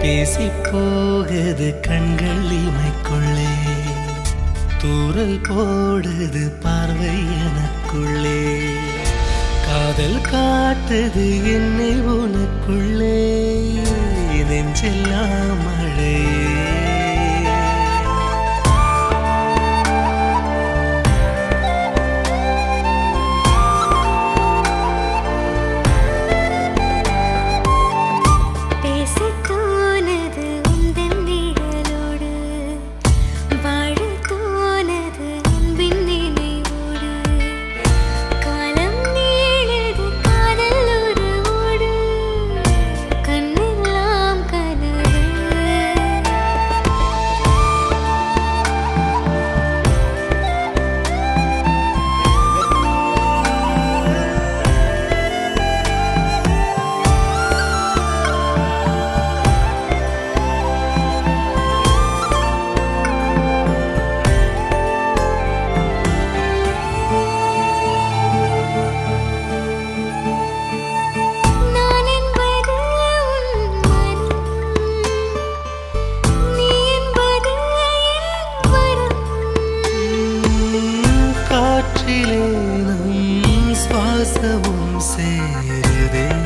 பேசி போகுது கண்கள் இமைக்குள்ளே தூரல் போடுது பார்வை எனக்குள்ளே காதல் காட்டுது என்னை உனக்குள்ளே நெஞ்செல்லாம் மழையே பேசத் தோனது உந்தன் நிழலோடு வாழத் தோனது அன்பின் நினைவோடு காலம் நீளது காதல் உறவோடு கண்ணெல்லாம் கனவு நான் என்பது உன் மனம் நீ என்பது என் வரம் காற்றிலே நம் சுவாசமும் சேருதே